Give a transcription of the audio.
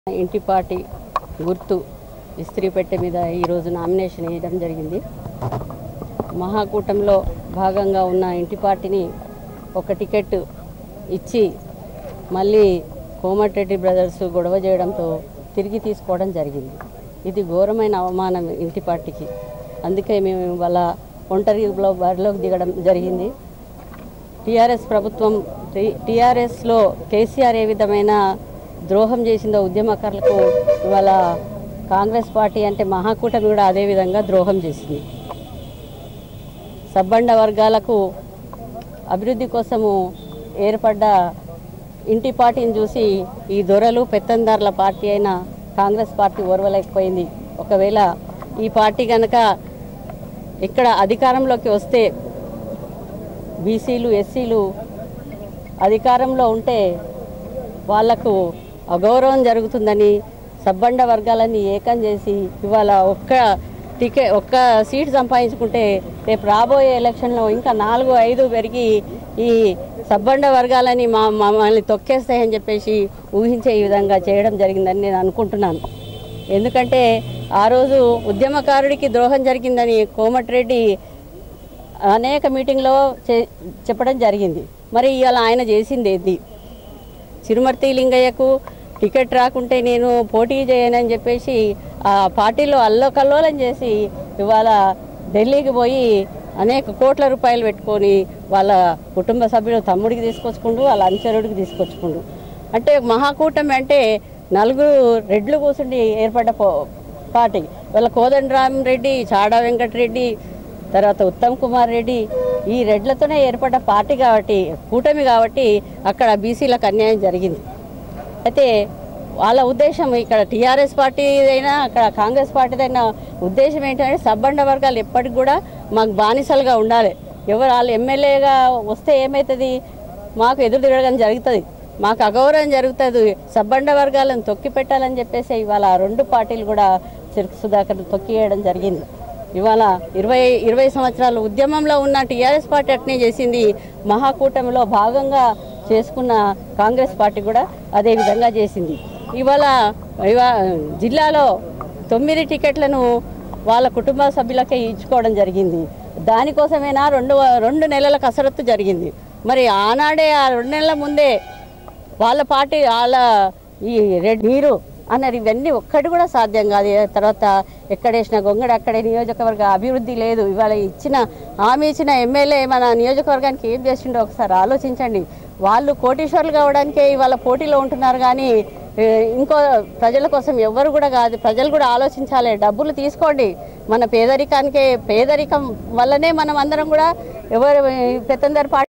ఇంటిపాటి గుర్తు ఇస్త్రీ పెట్టె మీద ఈరోజు నామినేషన్ వేయడం జరిగింది మహాకూటంలో భాగంగా ఉన్న ఇంటిపాటిని ఒక టికెట్ ఇచ్చి మళ్ళీ కోమటిరెడ్డి బ్రదర్స్ గొడవ చేయడంతో తిరిగి తీసుకోవడం జరిగింది ఇది ఘోరమైన అవమానం ఇంటిపాటికి అందుకే మేము వాళ్ళ ఒంటరిలో బరిలోకి దిగడం జరిగింది టీఆర్ఎస్ ప్రభుత్వం టీఆర్ఎస్లో కేసీఆర్ ఏ విధమైన ద్రోహం చేసిందో ఉద్యమకారులకు ఇవాళ కాంగ్రెస్ పార్టీ అంటే మహాకూటమి కూడా అదే విధంగా ద్రోహం చేసింది సబ్బండ వర్గాలకు అభివృద్ధి కోసము ఏర్పడ్డ ఇంటి పార్టీని చూసి ఈ దొరలు పెత్తందారుల పార్టీ అయిన కాంగ్రెస్ పార్టీ ఓర్వలేకపోయింది ఒకవేళ ఈ పార్టీ కనుక ఇక్కడ అధికారంలోకి వస్తే బీసీలు ఎస్సీలు అధికారంలో ఉంటే వాళ్లకు అగౌరవం జరుగుతుందని సబ్బండ వర్గాలని ఏకం చేసి ఇవాళ ఒక్క టికెట్ ఒక్క సీట్ సంపాదించుకుంటే రేపు రాబోయే ఎలక్షన్లో ఇంకా నాలుగు ఐదు పెరిగి ఈ సబ్బండ వర్గాలని మా మమ్మల్ని తొక్కేస్తాయని చెప్పేసి ఊహించే ఈ విధంగా చేయడం జరిగిందని నేను అనుకుంటున్నాను ఎందుకంటే ఆ రోజు ఉద్యమకారుడికి ద్రోహం జరిగిందని కోమటిరెడ్డి అనేక మీటింగ్లో చే- చెప్పడం జరిగింది మరి ఇవాళ ఆయన చేసింది ఏంది చిరుమర్తి లింగయ్యకు టికెట్ రాకుంటే నేను పోటీ చేయనని చెప్పేసి ఆ పార్టీలో అల్లోకల్లోలం చేసి ఇవాళ ఢిల్లీకి పోయి అనేక కోట్ల రూపాయలు పెట్టుకొని వాళ్ళ కుటుంబ సభ్యులు తమ్ముడికి తీసుకొచ్చుకుంటూ వాళ్ళ అనుచరుడికి తీసుకొచ్చుకుంటూ అంటే మహాకూటమి అంటే నలుగురు రెడ్లు కూర్చుండి ఏర్పడ్డ పో- పార్టీ వాళ్ళ కోదండరామ్ రెడ్డి చాడా వెంకటరెడ్డి తర్వాత ఉత్తమ్ కుమార్ రెడ్డి ఈ రెడ్లతోనే ఏర్పడ్డ పార్టీ కాబట్టి కూటమి కాబట్టి అక్కడ బీసీలకు అన్యాయం జరిగింది అయితే వాళ్ళ ఉద్దేశం ఇక్కడ టీఆర్ఎస్ పార్టీ అయినా అక్కడ కాంగ్రెస్ పార్టీదైనా ఉద్దేశం ఏంటంటే సబ్బండ వర్గాలు ఎప్పటికి కూడా మాకు బానిసలుగా ఉండాలి ఎవరు వాళ్ళు ఎమ్మెల్యేగా వస్తే ఏమవుతుంది మాకు ఎదురు తిరగడం జరుగుతుంది మాకు అగౌరవం జరుగుతుంది సబ్బండ వర్గాలను తొక్కి పెట్టాలని చెప్పేసి ఇవాళ ఆ రెండు పార్టీలు కూడా చిరుకు సుధాకర్ తొక్కివేయడం జరిగింది ఇవాళ ఇరవై ఇరవై సంవత్సరాల ఉద్యమంలో ఉన్న టీఆర్ఎస్ పార్టీ అట్నే చేసింది మహాకూటమిలో భాగంగా చేసుకున్న కాంగ్రెస్ పార్టీ కూడా అదే విధంగా చేసింది ఇవాళ ఇవా జిల్లాలో తొమ్మిది టికెట్లను వాళ్ళ కుటుంబ సభ్యులకే ఇచ్చుకోవడం జరిగింది దానికోసమేనా రెండు రెండు నెలల కసరత్తు జరిగింది మరి ఆనాడే ఆ రెండు నెలల ముందే వాళ్ళ పార్టీ వాళ్ళ ఈ రెడ్ మీరు అన్నారు ఇవన్నీ ఒక్కటి కూడా సాధ్యం కాదు ఏ తర్వాత ఎక్కడేసిన గొంగడు అక్కడే నియోజకవర్గ అభివృద్ధి లేదు ఇవాళ ఇచ్చిన హామీ ఇచ్చిన ఎమ్మెల్యే మన నియోజకవర్గానికి ఏం చేసిండో ఒకసారి ఆలోచించండి వాళ్ళు కోటీశ్వర్లు కావడానికే ఇవాళ పోటీలో ఉంటున్నారు కానీ ఏ, ఇంకో ప్రజల కోసం ఎవ్వరు కూడా కాదు ప్రజలు కూడా ఆలోచించాలి డబ్బులు తీసుకోండి మన పేదరికానికే పేదరికం వల్లనే మనం అందరం కూడా ఎవరు పెత్తందరి పార్టీ